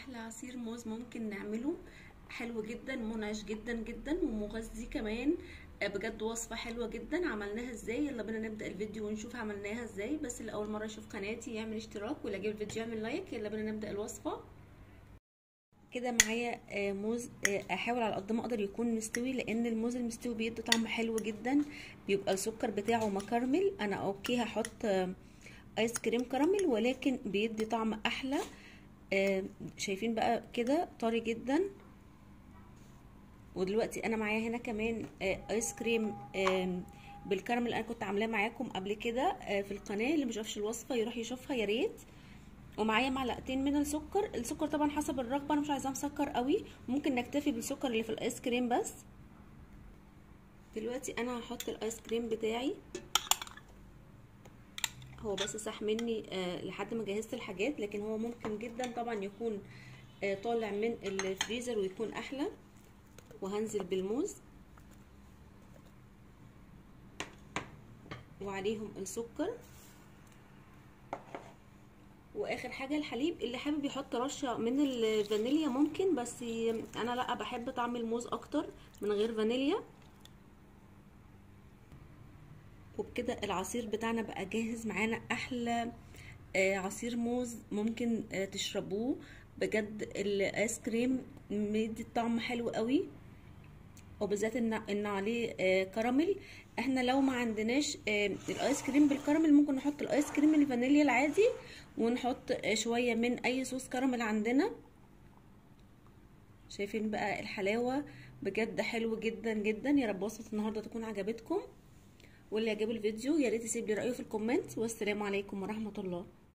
احلى عصير موز ممكن نعمله حلو جدا منعش جدا جدا ومغذي كمان بجد وصفة حلوة جدا عملناها ازاي يلا بينا نبدأ الفيديو ونشوف عملناها ازاي بس اللي اول مرة يشوف قناتي يعمل اشتراك واللي عجب الفيديو يعمل لايك يلا بينا نبدأ الوصفة كده معايا موز احاول على قد ما اقدر يكون مستوي لان الموز المستوي بيدي طعم حلو جدا بيبقى السكر بتاعه مكرمل انا اوكي هحط ايس كريم كراميل ولكن بيدي طعم احلى شايفين بقى كده طري جدا ودلوقتي انا معايا هنا كمان ايس كريم بالكراميل انا كنت عاملاه معاكم قبل كده في القناه اللي مشافش الوصفه يروح يشوفها يا ريت ومعايا معلقتين من السكر السكر طبعا حسب الرغبه انا مش عايزاه مسكر قوي ممكن نكتفي بالسكر اللي في الايس كريم بس دلوقتي انا هحط الايس كريم بتاعي هو بس ساح مني آه لحد ما جهزت الحاجات لكن هو ممكن جدا طبعا يكون آه طالع من الفريزر ويكون احلى وهنزل بالموز وعليهم السكر واخر حاجه الحليب اللي حابب يحط رشه من الفانيليا ممكن بس انا لا بحب طعم الموز اكتر من غير فانيليا وبكده العصير بتاعنا بقى جاهز معانا احلى آه عصير موز ممكن آه تشربوه بجد الايس كريم مدي طعم حلو قوي وبالذات ان ان عليه آه كراميل احنا لو ما عندناش الايس كريم بالكراميل ممكن نحط الايس كريم الفانيليا العادي ونحط شويه من اي صوص كراميل عندنا شايفين بقى الحلاوه بجد حلو جدا جدا يا رب وصفه النهارده تكون عجبتكم واللي عجب الفيديو يا ريت يسيب لي رايه في الكومنت والسلام عليكم ورحمه الله